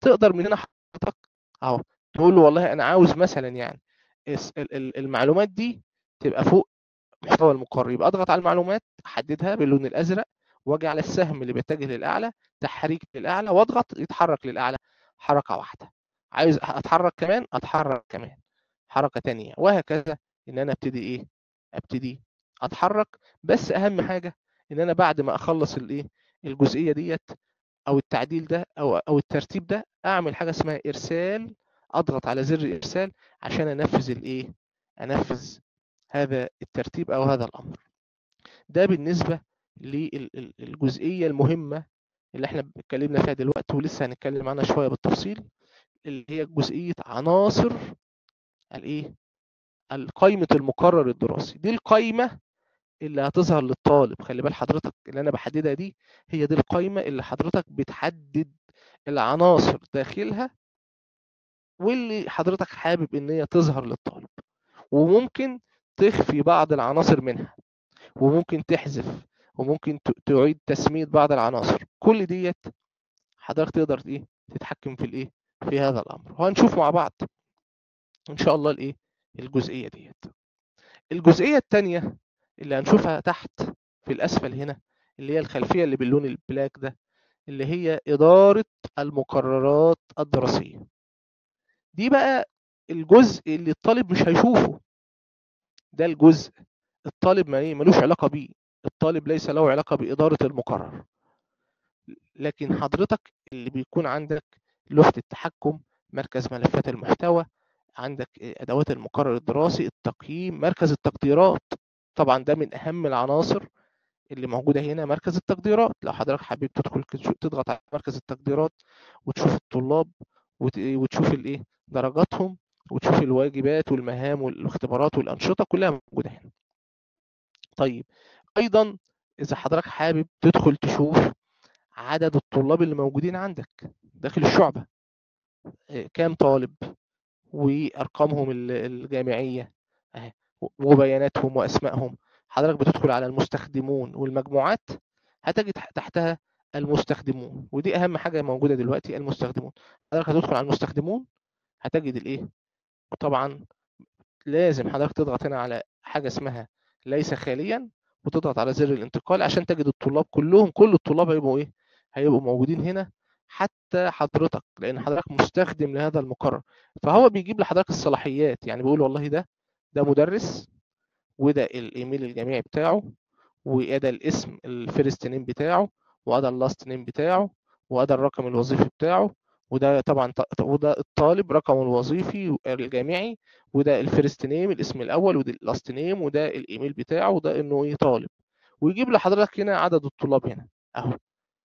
تقدر من هنا حضرتك اهو تقول له والله انا عاوز مثلا يعني المعلومات دي تبقى فوق محتوى المقرر يبقى اضغط على المعلومات احددها باللون الازرق واجي على السهم اللي بيتجه للاعلى تحريك للاعلى واضغط يتحرك للاعلى حركه واحده عايز اتحرك كمان اتحرك كمان حركه ثانيه وهكذا ان انا ابتدي ايه ابتدي اتحرك بس اهم حاجه ان انا بعد ما اخلص الايه الجزئيه ديت او التعديل ده او او الترتيب ده اعمل حاجه اسمها ارسال اضغط على زر ارسال عشان انفذ الايه انفذ هذا الترتيب او هذا الامر ده بالنسبه للجزئيه المهمه اللي احنا اتكلمنا فيها دلوقتي ولسه هنتكلم عنها شويه بالتفصيل اللي هي جزئيه عناصر الايه قائمه المقرر الدراسي دي القائمه اللي هتظهر للطالب خلي بال حضرتك اللي انا بحددها دي هي دي القائمه اللي حضرتك بتحدد العناصر داخلها واللي حضرتك حابب ان هي تظهر للطالب وممكن تخفي بعض العناصر منها وممكن تحذف وممكن تعيد تسمية بعض العناصر كل ديت حضرتك تقدر ايه تتحكم في الايه في هذا الامر وهنشوف مع بعض ان شاء الله الايه الجزئيه ديت الجزئيه الثانيه اللي هنشوفها تحت في الاسفل هنا اللي هي الخلفيه اللي باللون البلاك ده اللي هي اداره المقررات الدراسيه دي بقى الجزء اللي الطالب مش هيشوفه ده الجزء الطالب ما ايه ملوش علاقه بيه الطالب ليس له علاقه باداره المقرر لكن حضرتك اللي بيكون عندك لوحه التحكم مركز ملفات المحتوى عندك ادوات المقرر الدراسي التقييم مركز التقديرات طبعا ده من اهم العناصر اللي موجوده هنا مركز التقديرات لو حضرتك حابب تدخل تضغط على مركز التقديرات وتشوف الطلاب وتشوف الايه درجاتهم وتشوف الواجبات والمهام والاختبارات والانشطه كلها موجوده هنا طيب ايضا اذا حضرتك حابب تدخل تشوف عدد الطلاب اللي موجودين عندك داخل الشعبه كام طالب وارقامهم الجامعيه اهي وبياناتهم واسمائهم حضرتك بتدخل على المستخدمون والمجموعات هتجد تحتها المستخدمون ودي اهم حاجه موجوده دلوقتي المستخدمون حضرتك هتدخل على المستخدمون هتجد الايه طبعا لازم حضرتك تضغط هنا على حاجه اسمها ليس خاليا وتضغط على زر الانتقال عشان تجد الطلاب كلهم كل الطلاب هيبقوا ايه هيبقوا موجودين هنا حتى حضرتك لان حضرتك مستخدم لهذا المقرر فهو بيجيب لحضرتك الصلاحيات يعني بيقول والله ده ده مدرس وده الايميل الجامعي بتاعه وده الاسم الفيرست نيم بتاعه وده اللاست نيم بتاعه وده الرقم الوظيفي بتاعه وده طبعا وده الطالب رقمه الوظيفي الجامعي وده الفيرست نيم الاسم الاول وده اللاست نيم وده الايميل بتاعه وده انه ايه طالب ويجيب لحضرتك هنا عدد الطلاب هنا اهو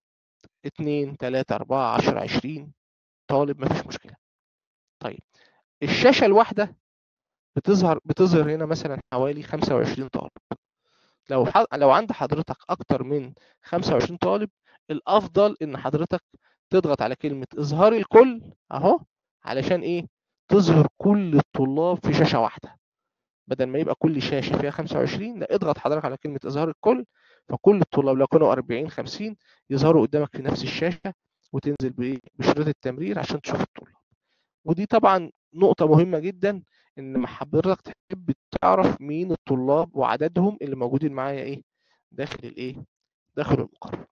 2 3 4 10 20 طالب مفيش مشكله طيب الشاشه الواحده بتظهر بتظهر هنا مثلا حوالي 25 طالب لو ح... لو عند حضرتك اكتر من 25 طالب الافضل ان حضرتك تضغط على كلمه اظهار الكل اهو علشان ايه تظهر كل الطلاب في شاشه واحده بدل ما يبقى كل شاشه فيها 25 لا اضغط حضرتك على كلمه اظهار الكل فكل الطلاب لو كانوا 40 50 يظهروا قدامك في نفس الشاشه وتنزل بايه بشريط التمرير عشان تشوف الطلاب ودي طبعا نقطه مهمه جدا ان حضرتك تحب تعرف مين الطلاب وعددهم اللي موجودين معايا ايه داخل الايه داخل المقرر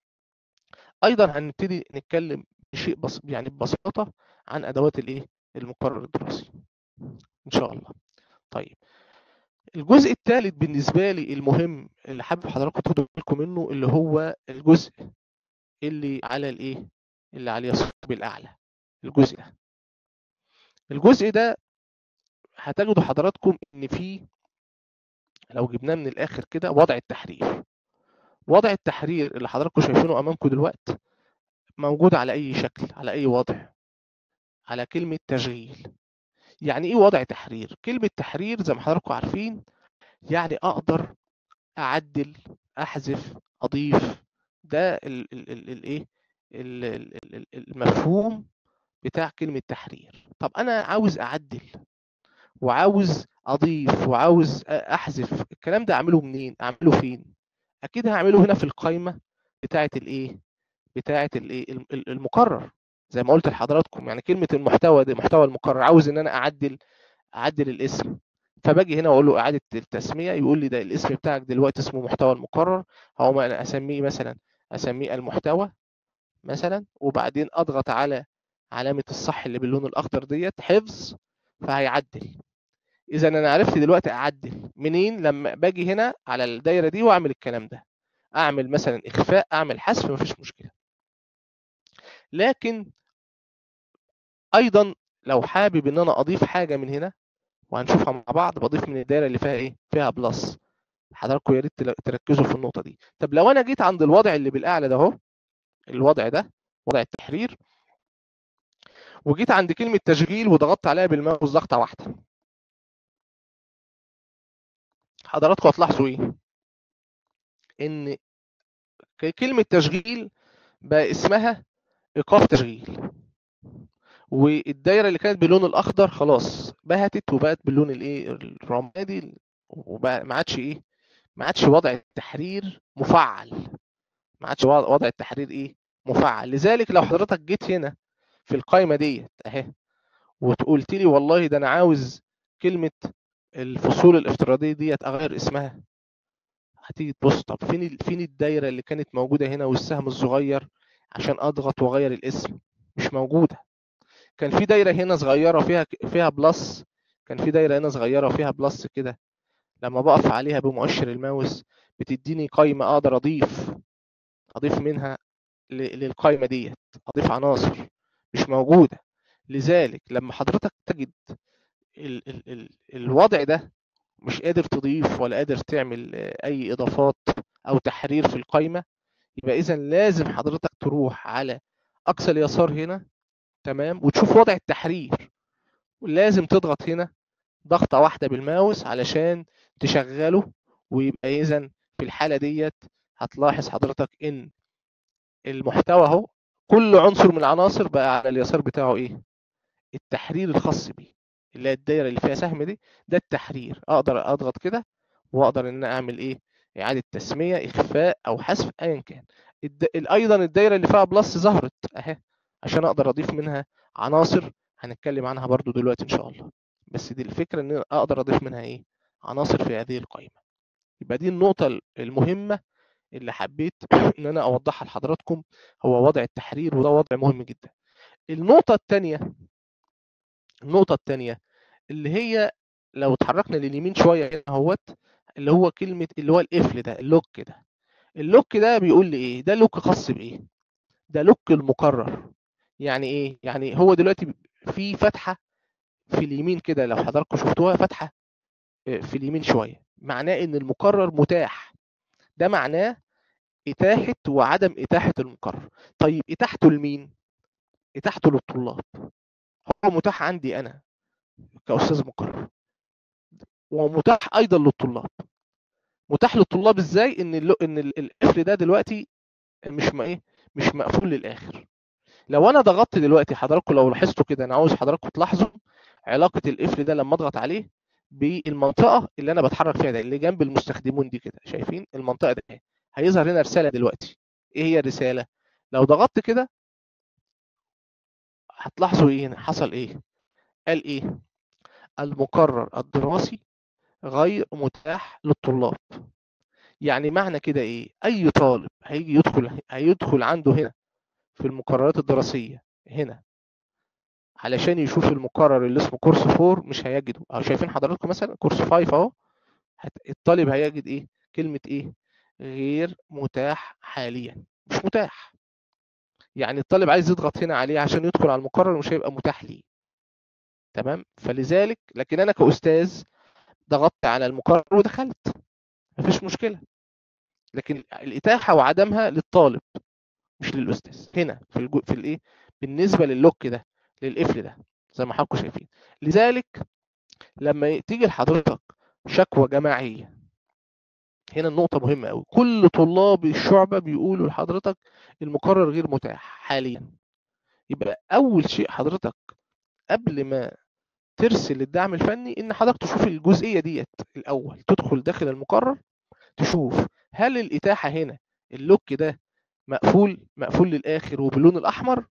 ايضا هنبتدي نتكلم بشيء بس يعني ببساطه عن ادوات الايه المقرر الدراسي ان شاء الله طيب الجزء الثالث بالنسبه لي المهم اللي حابب حضراتكم تاخدوا بالكم منه اللي هو الجزء اللي على الايه اللي على اليسار الاعلى الجزء ده الجزء ده هتجدوا حضراتكم ان في لو جبناه من الاخر كده وضع التحرير وضع التحرير اللي حضراتكم شايفينه امامكم دلوقتي موجود على اي شكل على اي وضع على كلمه تشغيل يعني ايه وضع تحرير كلمه تحرير زي ما حضراتكم عارفين يعني اقدر اعدل احذف اضيف ده الايه المفهوم بتاع كلمه تحرير طب انا عاوز اعدل وعاوز اضيف وعاوز احذف الكلام ده اعمله منين اعمله فين اكيد هعمله هنا في القائمه بتاعه الايه بتاعه الايه المقرر زي ما قلت لحضراتكم يعني كلمه المحتوى ده محتوى المقرر عاوز ان انا اعدل اعدل الاسم فباجي هنا واقول له اعاده التسميه يقول لي ده الاسم بتاعك دلوقتي اسمه محتوى المقرر هو انا اسميه مثلا اسميه المحتوى مثلا وبعدين اضغط على علامه الصح اللي باللون الاخضر ديت حفظ فهيعدل اذا انا عرفت دلوقتي اعدل منين لما باجي هنا على الدايره دي واعمل الكلام ده اعمل مثلا اخفاء اعمل حذف مفيش مشكله لكن ايضا لو حابب ان انا اضيف حاجه من هنا وهنشوفها مع بعض بضيف من الدايره اللي فيها ايه فيها بلس حضراتكم يا ريت تركزوا في النقطه دي طب لو انا جيت عند الوضع اللي بالاعلى ده اهو الوضع ده وضع التحرير وجيت عند كلمه تشغيل وضغطت عليها بالماوس ضغطه واحده حضراتكم هتلاحظوا ايه ان كلمه تشغيل بقى اسمها ايقاف تشغيل والدايره اللي كانت باللون الاخضر خلاص بهتت وبقت باللون الايه الرمادي وبقى ما عادش ايه ما عادش وضع التحرير مفعل ما عادش وضع التحرير ايه مفعل لذلك لو حضرتك جيت هنا في القائمه ديت اهي وقلت لي والله ده انا عاوز كلمه الفصول الافتراضيه ديت اغير اسمها هتيجي تبص طب فين فين الدايره اللي كانت موجوده هنا والسهم الصغير عشان اضغط واغير الاسم مش موجوده كان في دايره هنا صغيره فيها فيها بلس كان في دايره هنا صغيره فيها بلس كده لما بقف عليها بمؤشر الماوس بتديني قائمه اقدر اضيف اضيف منها للقائمه ديت اضيف عناصر مش موجوده لذلك لما حضرتك تجد ال ال ال الوضع ده مش قادر تضيف ولا قادر تعمل اي اضافات او تحرير في القائمه يبقى اذا لازم حضرتك تروح على اقصى اليسار هنا تمام وتشوف وضع التحرير ولازم تضغط هنا ضغطه واحده بالماوس علشان تشغله ويبقى اذا في الحاله ديت هتلاحظ حضرتك ان المحتوى اهو كل عنصر من العناصر بقى على اليسار بتاعه ايه التحرير الخاص بيه اللي هي الدايره اللي فيها سهم دي ده التحرير اقدر اضغط كده واقدر ان اعمل ايه اعاده تسميه اخفاء او حذف ايا كان الد... ايضا الدايره اللي فيها بلس ظهرت اهي عشان اقدر اضيف منها عناصر هنتكلم عنها برضو دلوقتي ان شاء الله بس دي الفكره ان اقدر اضيف منها ايه عناصر في هذه القائمه يبقى دي النقطه المهمه اللي حبيت ان انا اوضحها لحضراتكم هو وضع التحرير وده وضع مهم جدا النقطه الثانيه النقطه الثانيه اللي هي لو اتحركنا لليمين شويه هنا اهوت اللي هو كلمه اللي هو القفل ده اللوك ده اللوك ده بيقول لي ايه ده لوك خاص بايه ده لوك المقرر يعني ايه يعني هو دلوقتي في فتحه في اليمين كده لو حضراتكم شفتوها فتحه في اليمين شويه معناه ان المقرر متاح ده معناه اتاحه وعدم اتاحه المقرر طيب اتاحته لمين اتاحته للطلاب هو متاح عندي انا كاستاذ مقرر ومتاح ايضا للطلاب متاح للطلاب ازاي ان ال ان القفل ده دلوقتي مش ما ايه مش مقفول للاخر لو انا ضغطت دلوقتي حضراتكم لو لاحظتوا كده انا عاوز حضراتكم تلاحظوا علاقه القفل ده لما اضغط عليه بالمنطقه اللي انا بتحرك فيها ده اللي جنب المستخدمون دي كده شايفين المنطقه دي هيظهر هنا رساله دلوقتي ايه هي الرساله لو ضغطت كده هتلاحظوا ايه هنا حصل ايه قال ايه المقرر الدراسي غير متاح للطلاب يعني معنى كده ايه اي طالب هيجي يدخل هيدخل عنده هنا في المقررات الدراسيه هنا علشان يشوف المقرر اللي اسمه كورس 4 مش هيجده او شايفين حضراتكم مثلا كورس 5 اهو الطالب هيجد ايه كلمه ايه غير متاح حاليا مش متاح يعني الطالب عايز يضغط هنا عليه عشان يدخل على المقرر مش هيبقى متاح ليه تمام فلذلك لكن انا كاستاذ ضغطت على المقرر ودخلت مفيش مشكله لكن الاتاحه وعدمها للطالب مش للاستاذ هنا في الجو في الايه بالنسبه للوك ده للقفل ده زي ما حضراتكم شايفين لذلك لما تيجي لحضرتك شكوى جماعيه هنا النقطه مهمه قوي كل طلاب الشعبه بيقولوا لحضرتك المقرر غير متاح حاليا يبقى اول شيء حضرتك قبل ما ترسل الدعم الفني ان حضرتك تشوف الجزئيه ديت الاول تدخل داخل المقرر تشوف هل الاتاحه هنا اللوك ده مقفول مقفول للاخر وباللون الاحمر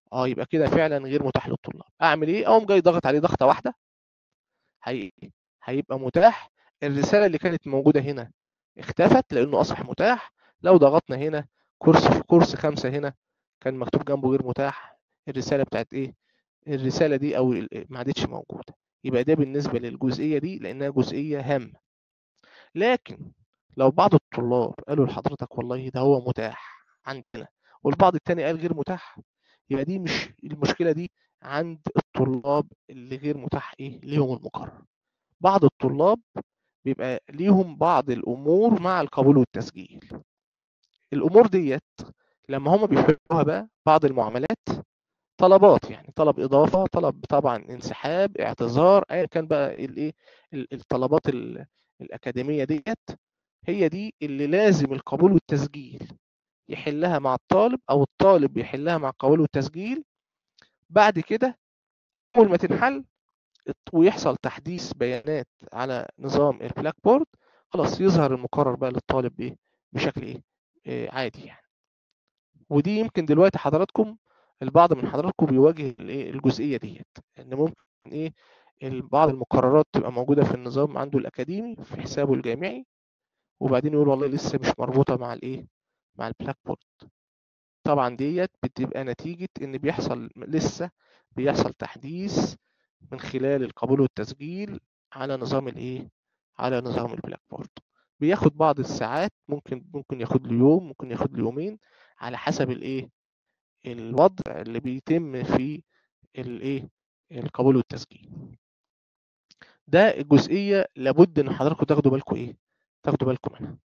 اه يبقى كده فعلا غير متاح للطلاب اعمل ايه اقوم جاي ضغط عليه ضغطه واحده هي... هيبقى متاح الرساله اللي كانت موجوده هنا اختفت لانه اصبح متاح لو ضغطنا هنا كورس في كورس خمسة هنا كان مكتوب جنبه غير متاح الرساله بتاعت ايه الرساله دي او ما عادتش موجوده يبقى ده بالنسبه للجزئيه دي لانها جزئيه هامه لكن لو بعض الطلاب قالوا لحضرتك والله ده هو متاح عندنا والبعض التاني قال غير متاح يبقى دي مش المشكله دي عند الطلاب اللي غير متاح ايه ليهم المقرر بعض الطلاب بيبقى ليهم بعض الامور مع القبول والتسجيل الامور ديت لما هم بيحلوها بقى بعض المعاملات طلبات يعني طلب اضافه طلب طبعا انسحاب اعتذار ايا كان بقى الايه الطلبات الاكاديميه ديت هي دي اللي لازم القبول والتسجيل يحلها مع الطالب او الطالب يحلها مع القبول والتسجيل بعد كده اول ما تنحل ويحصل تحديث بيانات على نظام البلاك بورد خلاص يظهر المقرر بقى للطالب ايه بشكل ايه, إيه عادي يعني ودي يمكن دلوقتي حضراتكم البعض من حضراتكم بيواجه الايه الجزئيه ديت ان ممكن ايه بعض المقررات تبقى موجوده في النظام عنده الاكاديمي في حسابه الجامعي وبعدين يقول والله لسه مش مربوطه مع الايه مع البلاك بورد طبعا ديت بتبقى نتيجه ان بيحصل لسه بيحصل تحديث من خلال القبول والتسجيل على نظام الايه على نظام البلاك بورد بياخد بعض الساعات ممكن ممكن ياخد له يوم ممكن ياخد له يومين على حسب الايه الوضع اللي بيتم في الايه القبول والتسجيل ده الجزئيه لابد ان حضراتكم تاخدوا بالكم ايه تاخدوا بالكم منها